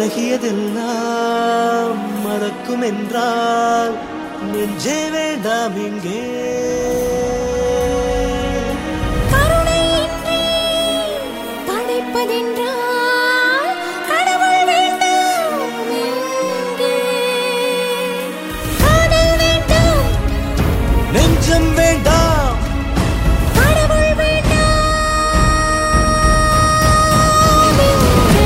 பழகியதெல்லாம் மறக்கும் என்றால் நெஞ்சே வேண்டாம் இங்கே கருணையின்றி படைப்பதென்றால் கடவுள் வேண்டாம் எங்கே? காதல் வேண்டாம், நெஞ்சம் வேண்டாம் கடவுள் வேண்டாம் எங்கே?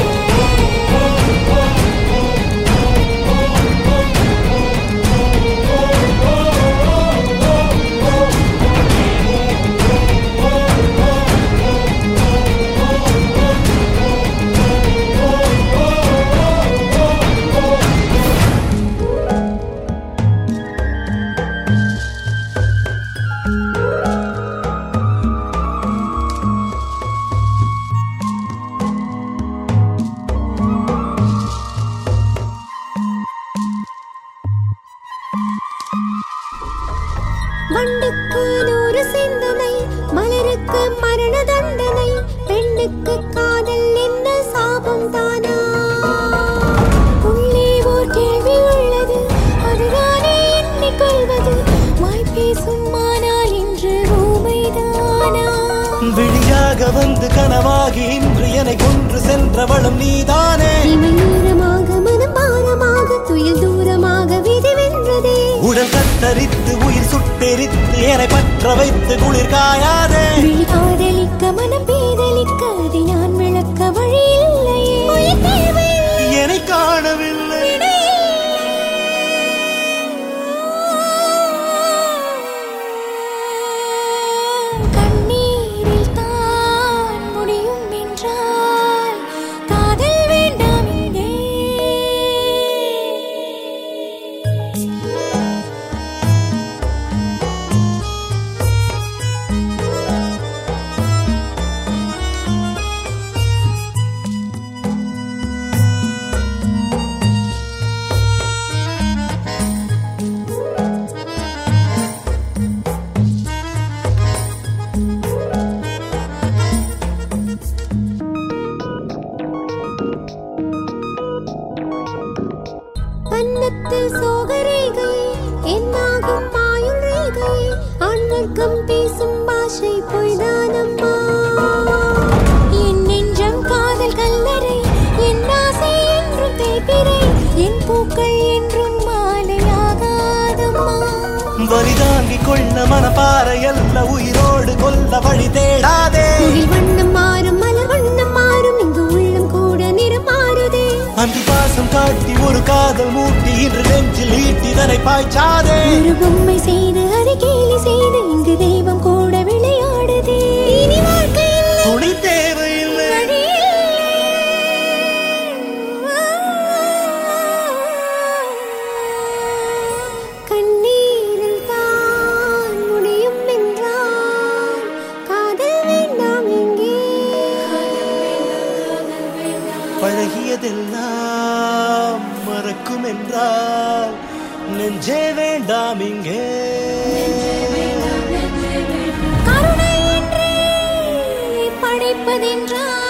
வண்டுக்கு நூறு சிந்தனை மலருக்கு மரண தண்டனை பெண்ணுக்கு காதல் என்ன சாபம் தானா உள்ளே ஓர் கேள்வி உள்ளது அதுதானே எண்ணிக்கொள்வது வாய் பேசும் மானால் இன்று ஊமைதானா விழியாக வந்து கனவாகி இன்று என்னை கொன்று சென்றவளும் நீதானே இமை தூரமாக மனம் பாரமாக துயில் தூரமாக விதி வென்றதே உடல் கத்தரித்து உயிர் சுட்டெரித்து என்னை பற்ற வைத்து குளிர் காயாதே விழி காதலிக்க மனம் பேதலிக்க அதை நான் விளக்க வழி இல்லையே உயிர் தேவையில்லை என்னை காணவில்லை கண்ணீரில் தான் முடியும் என்றால் காதல் வேண்டாம் இங்கே வண்ணத்தில் சோகரேகை என்னாகும் மாயும் ரேகை ஆண்வர்க்கம் பேசும் பாஷை பொய்தானம்மா என் நெஞ்சம் காதல் கல்லறை என் ஆசை என்றும் தேய்பிரை என் பூக்கள் என்றும் மாலையாகாதம்மா வலி தாங்கிக் கொள்ள மனப்பாறை அல்ல உயிரோடு கொல்ல வழி தேடாதே முகில் வண்ணம் மாறும் மலர் வண்ணம் மாறும் இங்கு உள்ளம் கூட நிறம் மாறுதே அந்தி பாசம் காட்டி ஒரு காதல் மூட்டி இன்று நெஞ்சில் ஈட்டிதனை பாய்ச்சாதே ஒரு பொம்மை செய்து அதை கேலி செய்து இங்கு தெய்வம் கூட விளையாடுதே இனி வாழ்க்கையில் துணி தேவையில்லை வழி கண்ணீரில் தான் முடியும் என்றால் காதல் வேண்டாம் இங்கே பழகியதெல்லாம் மறக்கும் என்றால் நெஞ்சே வேண்டாம் இங்கே கருணையின்றி படைப்பதென்றால்